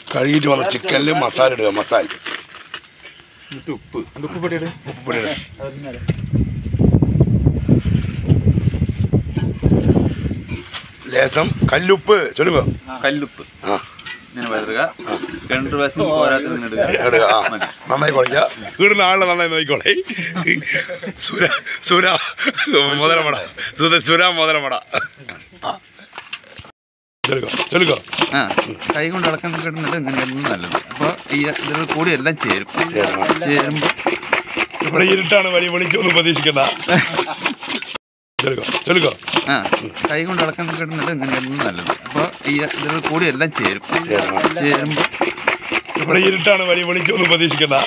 കഴുകിയിട്ട് വന്ന ചിക്കനിൽ മസാല ഇടുക മസാല എന്നിട്ട് ഉപ്പ് എന്നിട്ട് ഉപ്പ് പൊടിയിട് ഉപ്പിടുക ലേസം കല്ലുപ്പ് ചൊല്ലുക കല്ലുപ്പ് ആ ഇങ്ങനെ വരുക രണ്ട് പ്രാവശ്യം പോരാത്ത ഇങ്ങനെ ഇടുക ഇടുക ആ നന്നായി കുഴയ്ക്കുക വീടിന് ആളെ നന്നായി നോക്കിക്കോളെ സുര സുര മുതലമട സുര സുര മുതലമട ആ. ചൊല്ലുക ചൊല്ലുക ആ കൈ കൊണ്ട് ഇളക്കാൻ കിട്ടുന്നത് ഇങ്ങനെയായിരുന്നു നല്ലത് അപ്പോൾ ഈ ഇതിൽ കൂടി എല്ലാം ചേരും ചേരുമ്പോൾ ഇവിടെ ഇരുട്ടാണ് വലിയ വെളിച്ചൊന്നും പ്രതീക്ഷിക്കണ്ട ചൊല്ലുക ചൊല്ലുക ആ കൈ കൊണ്ട് ഇളക്കാൻ കിട്ടുന്നത് ഇങ്ങനെയായിരുന്നു നല്ലത് അപ്പോൾ ഈ ഇതിൽ കൂടി എല്ലാം ചേരും ചേരുമ്പോൾ ഇവിടെ ഇരുട്ടാണ് വലിയ വെളിച്ചൊന്നും പ്രതീക്ഷിക്കണ്ട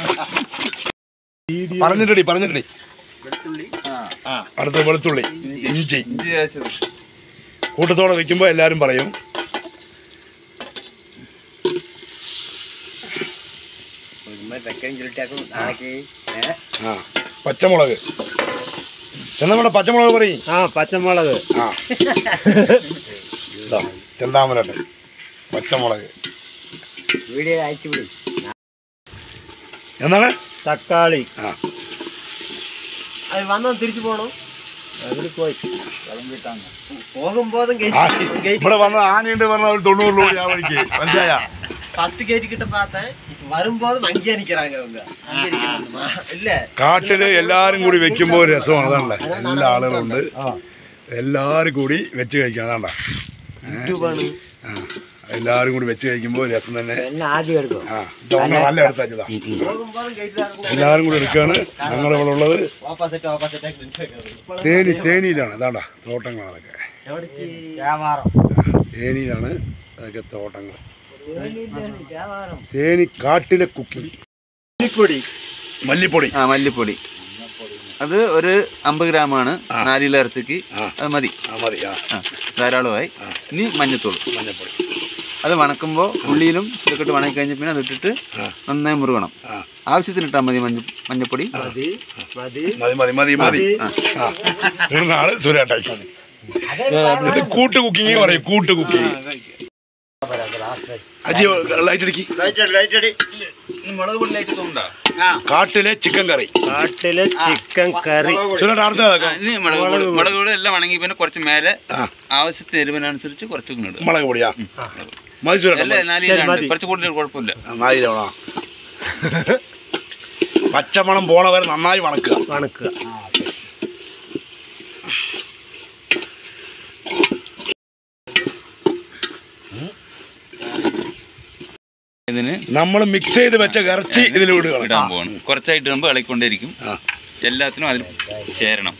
പറഞ്ഞിട്ടടി പറഞ്ഞിട്ടടി അടുത്ത വെളുത്തുള്ളി ഇഞ്ചി കൂട്ടത്തോടെ വെക്കുമ്പോൾ എല്ലാവരും പറയും ആ പച്ചമുളക് ചെന്നമ്മടെ പച്ചമുളക് പറയും ആ പച്ചമുളക് ആ ഇതാ ചെന്താമരട്ടെ പച്ചമുളക് എന്താണ് തക്കാളി ആ അത് വന്നാൽ തിരിച്ചു പോകണം അതിൽ പോയി പോകുമ്പോതും ആ, ഇവിടെ വന്ന ആനയുണ്ട് പറഞ്ഞ ഒരു തൊണ്ണൂറ് രൂപ ആ വഴിക്ക് മനസ്സിലായ ஃபர்ஸ்ட் கேட் கிட்ட பார்த்தேன் வரும்போதும் அங்கேயே நிக்கிறாங்க அவங்க அங்கே நிக்கிறாங்க. இல்ல കാട്ടില് എല്ലാരും കൂടി വെക്കുമ്പോൾ ഒരു രസമാണ് അതാണല്ലേ എല്ലാ ആളുകളും ഉണ്ട് എല്ലാരും കൂടി വെച്ച് കഴിക്കാം അതാണ്ട ആ എല്ലാരും കൂടി വെച്ച് കഴിക്കുമ്പോൾ രസം തന്നെ என்ன ஆதி எடுக்கும் ആ ഇതൊന്ന് നല്ല എടുത്ത് വെച്ചതാ போகும்போதும் கேட் தான் എല്ലാരും കൂടി എടുക്കുകയാണ് ഞങ്ങളിവിടെ ഉള്ളത് ஆப்போசிட் ஆப்போசிட் തേനി തേനിയിലാണ് അതാണ്ട തോട്ടങ്ങൾ അതൊക്കെ வியாபாரம் തേനിയിലാണ് അതൊക്കെ തോട്ടങ്ങൾ வியாபாரம் തേനി കാട്ടിലെ കുക്കി பொடி മല്ലിപ്പൊടി ആ മല്ലിപ്പൊടി അത് ഒരു അമ്പത് ഗ്രാമാണ് നാല് കിലോ ഇറച്ചിക്ക് ആ. അത് മതി ആ മതി ആ ആ ധാരാളമായി ഇനി മഞ്ഞത്തോൾ മഞ്ഞപ്പൊടി അത് വണക്കുമ്പോൾ ഉള്ളിയിലും ഇതൊക്കെ ഇട്ട് വണക്കി കഴിഞ്ഞ പിന്നെ അതിട്ടിട്ട് ആ. നന്നായി മുറുകണം ആ. ആവശ്യത്തിന് ഇട്ടാൽ മതി മഞ്ഞ മഞ്ഞപ്പൊടി மதி மதி മതി മതി മതി മതി ആ തീർന്ന ആള് സുരേട്ടായി ഇത് കൂട്ട് കുക്കിങ് പറയും കൂട്ട് കുക്കിങ് അജി ലൈറ്റ് അടിക്കി லைட் அடி മുളക് പൊടിയിലായിട്ട് തോന്നുന്നുണ്ടോ കാട്ടിലെ ചിക്കൻ കറി കാട്ടിലെ ചിക്കൻ കറി സുരേട്ട അടുത്ത ആ, ഇനി മുളക് പൊടി മുളക് പൊടി എല്ലാം വണങ്ങി പിന്നെ കുറച്ച് മേലെ ആ. ആവശ്യത്തിന് എരിവിനനുസരിച്ച് കുറച്ച് ഇങ്ങനെ ഇടുക മുളക് പൊടിയാ മതി സുരേട്ട അല്ലേ നാല് കിലോ ഉണ്ട്. കുറച്ച് കൂടുതൽ കുഴപ്പമില്ല നന്നായി തവണ പച്ചമണം പോണ വരെ നന്നായി വണക്കുക വണക്കുക ഇതിന് നമ്മൾ മിക്സ് ചെയ്ത് വെച്ച ഇറച്ചി ഇതിൽ വിടുക ഇടാൻ പോകണം കുറച്ചായിട്ട് ഇടുമ്പോൾ ഇളക്കിക്കൊണ്ടേയിരിക്കും ആ. എല്ലാത്തിനും അതിൽ ചേരണം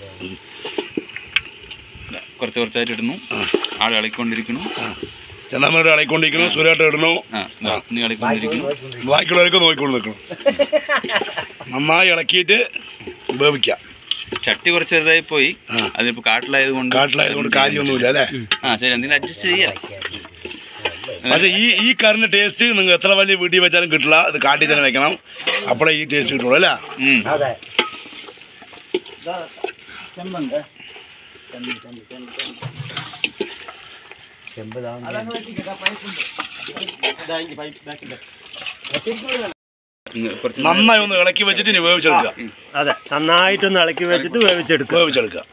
ഇതാ, കുറച്ച് കുറച്ചായിട്ട് ഇടുന്നു ആൾ ഇളക്കിക്കൊണ്ടിരിക്കുന്നു ചെന്നാമരോട് ഇളക്കൊണ്ടിരിക്കുന്നു സുരേട്ട ഇടുന്നു ആ ഇതാ, ഇനി ഇളക്കിക്കൊണ്ടിരിക്കുന്നു ബാക്കിയുള്ളവരൊക്കെ നോക്കിക്കൊണ്ട് നിൽക്കണം നന്നായി ഇളക്കിയിട്ട് വേവിക്കാം ചട്ടി കുറച്ച് ചെറുതായി പോയി ആ. അതിപ്പോ കാട്ടിലായത് കൊണ്ട് കാട്ടിലായതുകൊണ്ട് കാര്യമൊന്നുമില്ല അല്ലേ ആ ശരി എന്തെങ്കിലും അഡ്ജസ്റ്റ് ചെയ്യാം പക്ഷെ ഈ ഈ കറിന്റെ ടേസ്റ്റ് നിങ്ങൾ എത്ര വലിയ വീട്ടിൽ വെച്ചാലും കിട്ടില്ല ഇത് കാട്ടിൽ തന്നെ വെക്കണം അപ്പോഴേ ഈ ടേസ്റ്റ് കിട്ടുള്ളൂ അല്ലേ ഉം. അതെ ഇങ്ങ് കുറച്ച് നന്നായി ഒന്ന് ഇളക്കി വെച്ചിട്ട് ഇനി വേവിച്ചെടുക്കുക അതെ നന്നായിട്ടൊന്ന് ഇളക്കി വെച്ചിട്ട് വേവിച്ചെടുക്കുക വേവിച്ചെടുക്കുക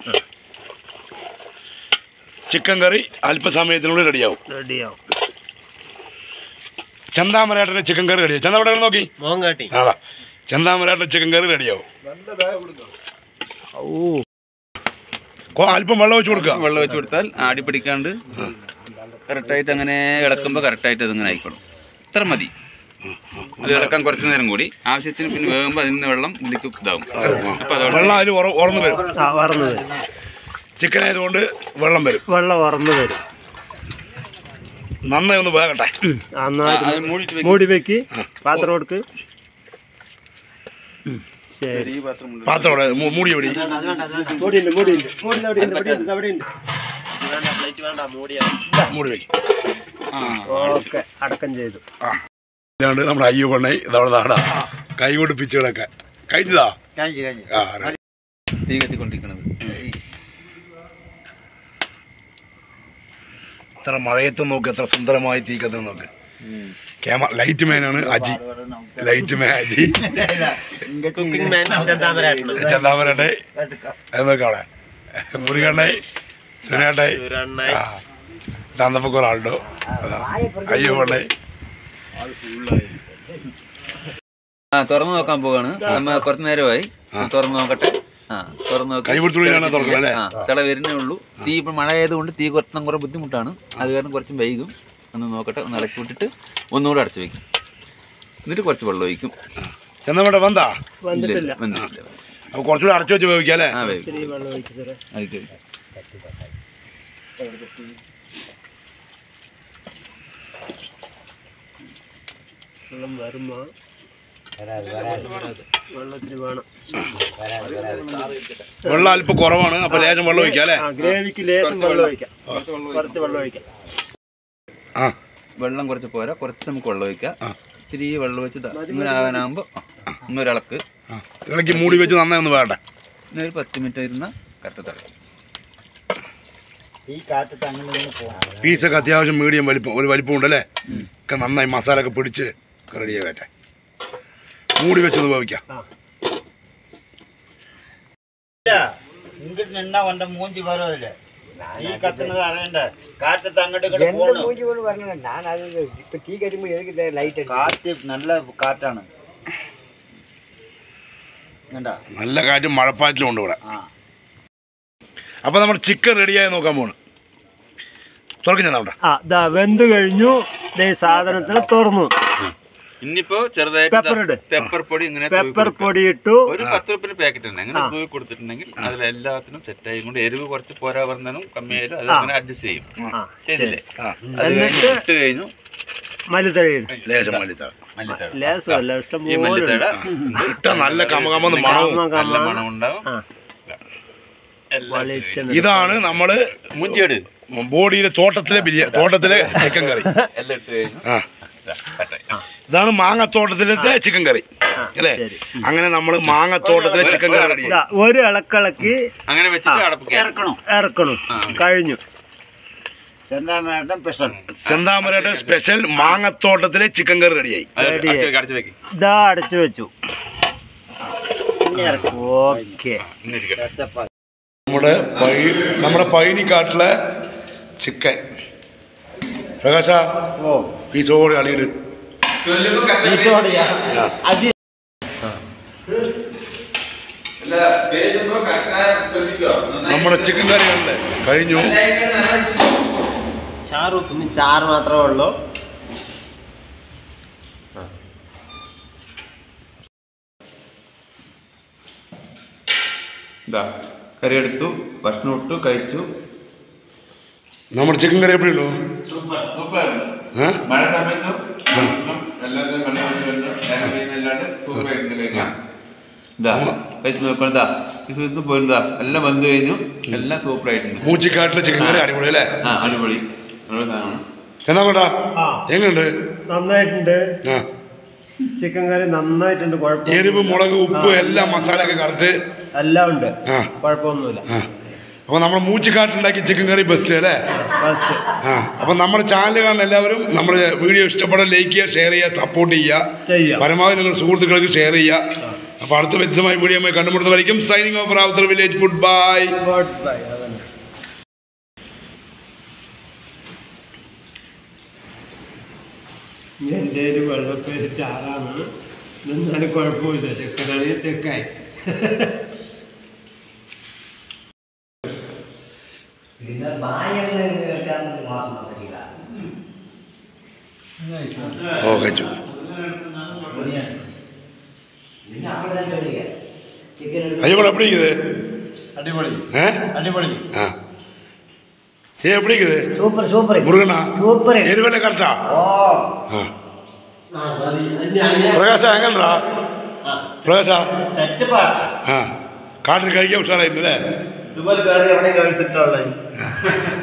ചിക്കൻ കറി അല്പസമയത്തിനുള്ളിൽ റെഡിയാവും റെഡിയാവും ചന്താമരേട്ടൻ്റെ ചിക്കൻ കറി റെഡിയാവും ചന്താമരേട്ടൻ നോക്കി മോങ്കാട്ടി അതാ ചന്താമരേട്ടൻ്റെ ചിക്കൻ കറി റെഡിയാവും ഓ കൊ- അല്പം വെള്ളം ഒഴിച്ച് കൊടുക്കുക വെള്ളം വെച്ച് കൊടുത്താൽ ആടി പിടിക്കാണ്ട് കറക്റ്റായിട്ട് അങ്ങനെ ഇളക്കുമ്പോൾ കറക്റ്റായിട്ട് അതിങ്ങനെ ആയിക്കോളും ഇത്ര മതി അത് ഇളക്കാൻ കുറച്ച് നേരം കൂടി ആവശ്യത്തിന് പിന്നെ വേകുമ്പോൾ അതിൽ നിന്ന് വെള്ളം ഇതിലേക്ക് ഇതാവും അപ്പോൾ അതോടെ വെള്ളം അതിൽ ഉറന്നു വരും ആ വറന്നു വരും ചിക്കൻ ആയതുകൊണ്ട് വെള്ളം വരും വെള്ളം വറന്നു വരും നന്നായി ഒന്ന് വേകട്ടെ നന്നായിട്ട് അത് മൂടിയിട്ട് വെക്കും. മൂടി വെക്ക് പാത്രം കൊടുക്ക് ശരി ഈ പാത്രം ഉണ്ട്. പാത്രം അവിടെ മൂ- മൂടി പിടി മൂടിയുണ്ട് മൂടിയുണ്ട് മൂടിയുണ്ട് അവിടെയുണ്ട് അവിടെയുണ്ട് അവിടെയുണ്ട് മൂടി വെക്കും ആ ഓക്കെ അടക്കം ചെയ്തു ആ ഇല്ലാണ്ട് നമ്മുടെ അയ്യോ കൊണ്ണൈ ഇതവിടെ നാടാ കൈ കൊണ്ട് പിച്ചുകളൊക്കെ കഴിഞ്ഞതാ കഴിഞ്ഞു കഴിഞ്ഞു ആ ready. തീ കത്തിക്കൊണ്ടിരിക്കണത് എത്ര മഴയത്ത് നോക്ക് എത്ര സുന്ദരമായി തീ കത്തുന്ന നോക്ക് ക്യാമറ ലൈറ്റ് മാനാണ് Aji light man Aji cooking man ചെന്താമരാട്ടണം ചെന്താമരട്ടെ അത് നോക്കാം അവിടെ മുരുകണ്ണേ സുനേട്ടെ സുരണ്ണായി ആ ചന്തപ്പൊക്കെ ഒരാളുണ്ടോ അതാ അയ്യോ പണ്ണേ ആ തുറന്നു നോക്കാൻ പോവാണ് നമ്മ കുറച്ച് നേരമായി തുറന്നു നോക്കട്ടെ ആ തുറന്നു നോക്കി കൈപിടുത്തുള്ളിലാണ് തുറക്കുന്നത് അല്ലേ? ആ തിള വരുന്നേ ഉള്ളൂ തീ ഇപ്പം മഴ ആയതുകൊണ്ട് തീ കുറച്ച് കുറെ ബുദ്ധിമുട്ടാണ് അത് കാരണം കുറച്ച് വൈകും ഒന്ന് നോക്കട്ടെ ഒന്ന് ഇളക്കി വിട്ടിട്ട് ഒന്നുകൂടെ അടച്ചു വെക്കും എന്നിട്ട് കുറച്ച് വെള്ളം ഒഴിക്കും ചെന്നമ്മയുടെ വന്നാ ഇല്ല, വന്നിട്ടില്ല. അപ്പൊ കുറച്ചുകൂടെ അടച്ചു വെച്ച് വേവിക്കാം അല്ലേ ആ വേവിക്കും അടച്ചു വെക്കും വെള്ളം വരുമ്പോ വെള്ളത്തിന് വേണം വെള്ളം അല്പം കുറവാണ് അപ്പൊ ലേശം വെള്ളം ഒഴിക്കാം അല്ലേ ആ ഗ്രേവിക്ക് ലേശം വെള്ളം ഒഴിക്കാം കുറച്ച് വെള്ളം ഒഴിക്കാം ആ വെള്ളം കുറച്ച് പോരാ കുറച്ച് നമുക്ക് വെള്ളം ഒഴിക്കാം ആ. ഇത്തിരി വെള്ളം വെച്ച് ദാ ഇങ്ങനെ ആകാനാകുമ്പോൾ ഇന്നൊരു ഇളക്ക് ആ. ഇളക്കി മൂടി വെച്ച് നന്നായി ഒന്ന് വേണ്ട ഇനി ഒരു പത്ത് മിനിറ്റ് ഇരുന്ന കറക്റ്റ് തിളക്കും പീസൊക്കെ അത്യാവശ്യം മീഡിയം വലിപ്പം ഒരു വലിപ്പം ഉണ്ടല്ലേ ഒക്കെ നന്നായി മസാല ഒക്കെ പിടിച്ച് റെഡിയാകട്ടെ മൂടി വെച്ചൊന്ന് വേവിക്കാം ഇങ്ങോട്ട് നിന്നാ അവന്റെ മൂഞ്ചി വരും അതില് ഈ കത്തുന്നത് അറിയണ്ട കാറ്റത്ത് അങ്ങോട്ട് ഇങ്ങോട്ട് പോണു ഞാൻ അത് ഇപ്പൊ തീ കരിമ്പോ എതുക്ക് ലൈറ്റ് കാറ്റ് നല്ല കാറ്റാണ് കണ്ടാ നല്ല കാറ്റും മഴപ്പാറ്റിലും ഉണ്ട് ഇവിടെ ആ അപ്പൊ നമ്മുടെ ചിക്കൻ റെഡിയായി നോക്കാൻ പോണ് തുറക്കും ഞാൻ അവിടെ ആ ദാ വെന്ത് കഴിഞ്ഞു ദേ സാധനത്തിന് തുറന്നു ഇനിയിപ്പോ ചെറുതായിട്ട് Pepper ഇട്. പെപ്പർ പൊടി ഇങ്ങനെ തൂവി പെപ്പർ കൊടുക്കുക. പൊടി ഇട്ടു ഒരു പത്ത് റുപ്യ പാക്കറ്റ് ഉണ്ട് അങ്ങനെ ആ. തൂവി കൊടുത്തിട്ടുണ്ടെങ്കിൽ അതിൽ എല്ലാത്തിനും സെറ്റായി കൊണ്ട് എരിവ് കുറച്ച് പോരാ പറഞ്ഞാലും കമ്മിയായാലും അത് ആ. അങ്ങനെ അഡ്ജസ്റ്റ് ചെയ്യും ആ ശരിയല്ലേ ആ അത് എന്നിട്ട് കഴിഞ്ഞ് ഇട്ട് കഴിഞ്ഞു മല്ലിത്തഴയിടും ലേശം മല്ലിത്താഴ് മല്ലിത്തഴ ലേസമല്ല ഇഷ്ടം ഈ പോലെ മല്ലിത്തഴ ഇട്ട നല്ല കമകമെന്ന് മണവും നല്ല മണം ഉണ്ടാവും ആ വെളിച്ചെണ്ണ ഇതാണ് നമ്മള് മുഞ്ചിയെട് ബോഡിയിലെ തോട്ടത്തിലെ ബിരിയാണി തോട്ടത്തിലെ ചിക്കൻ കറി എല്ലാം ഇട്ട് കഴിഞ്ഞു ആ ദാ, കട്ടായി. ആ. ഇതാണ് മാങ്ങത്തോട്ടത്തിലത്തെ ചിക്കൻ കറി അല്ലേ ശരി. അങ്ങനെ നമ്മൾ മാങ്ങത്തോട്ടത്തിലെ ചിക്കൻ കറി റെഡി ദാ, ഒരു ഇളക്കിളക്കി അങ്ങനെ വെച്ചിട്ട് അടപ്പിക്കാം ഇറക്കണോ ഇറക്കണം കഴിഞ്ഞു ചെന്താമേട്ടൻ പെസൽ ചെന്താമരയുടെ സ്പെഷ്യൽ മാങ്ങത്തോട്ടത്തിലെ ചിക്കൻ കറി റെഡിയായി അത് Ready അടച്ച് ആയി. വെക്ക്, അടച്ച് വെക്ക് ഇതാ അടച്ചു വെച്ചു ഇനി ഇറക്കും ഓക്കെ ഇന്ന് ഇരിക്കട്ടെ. സെറ്റപ്പാ നമ്മുടെ പൈ നമ്മുടെ പൈനിക്കാട്ടിലെ ചിക്കൻ പ്രകാശ ഓ പീസോടെ അളിയിട് അജി നമ്മുടെ ചിക്കൻ കറി കണ്ടേ കഴിഞ്ഞു ചാറ് ഇനി ചാറ് മാത്രമേ ഉള്ളൂ ഇതാ കറി എടുത്തു ഭക്ഷണം ഇട്ടു കഴിച്ചു നമ്മുടെ ചിക്കൻ കറി എപ്പോഴുണ്ടോ ഏഹ് മഴ സമയത്ത് എല്ലാത്തിനും വെള്ളം ഒഴിച്ച് കഴിഞ്ഞു തേങ്ങ പെയ്യുന്നല്ലാണ്ട് സൂപ്പറായിട്ടുണ്ട് കഴിക്കാം ഇതാ കഴിച്ച് നോക്കണം ഇതാ പിസ് പിസ് പോയിരുന്നതാ എല്ലാം വന്നു കഴിഞ്ഞു എല്ലാം സൂപ്പറായിട്ടുണ്ട് മൂച്ചിക്കാട്ടിലെ ചിക്കൻ കറി അടിപൊളി അല്ലേ ആ അടിപൊളി നല്ല സാധനമാണ് ചെന്നാക്കോട്ടാ ആ എങ്ങനെയുണ്ട് നന്നായിട്ടുണ്ട് ആ ചിക്കൻ കറി നന്നായിട്ടുണ്ട് കുഴപ്പം എരിവ് മുളക് ഉപ്പ് എല്ലാം മസാല ഒക്കെ കറക്റ്റ് എല്ലാം ഉണ്ട് ആ കുഴപ്പമൊന്നുമില്ല ആ അപ്പോൾ നമ്മുടെ മൂച്ചിക്കാട്ടുണ്ടാക്കിയ ചിക്കൻ കറി ബെസ്റ്റ് അല്ലേ ഫസ്റ്റ് ആ അപ്പോൾ നമ്മുടെ ചാനൽ കാണുന്ന എല്ലാവരും നമ്മുടെ വീഡിയോ ഇഷ്ടപ്പെടാൻ ലൈക്ക് ചെയ്യുക ഷെയർ ചെയ്യുക സപ്പോർട്ട് ചെയ്യുക ചെയ്യാം പരമാവധി നിങ്ങൾ സുഹൃത്തുക്കൾക്ക് ഷെയർ ചെയ്യുക അപ്പോൾ അടുത്ത വ്യത്യസ്തമായ വീഡിയോ കണ്ടുമുട്ടുന്നതായിരിക്കും signing off Rawther village food bye good bye അതന്നെ എൻ്റെ ഒരു വെള്ളപ്പേര് ചാറാണ് എന്നാലും കുഴപ്പമില്ല ചെക്കനാണെങ്കിൽ ചെക്കായി ഓ കഴിച്ചു ஐயோ எப்படி இருக்குது അടിപൊളി ஆ അടിപൊളി ஆ ஏ எப்படி இருக்குது சூப்பர் சூப்பர் முருகனா சூப்பர் எருவேல கரெக்டா ஓ ஆ பிரகாஷா எங்கன்றா பிரகாஷா സെറ്റപ്പാണ് ആ കാട്ടിൽ കഴിക്കാൻ ഉഷാറായിരുന്നല്ലേ ഇതുപോലെ വേറെ എവിടെ കഴിച്ചിട്ടുള്ളത്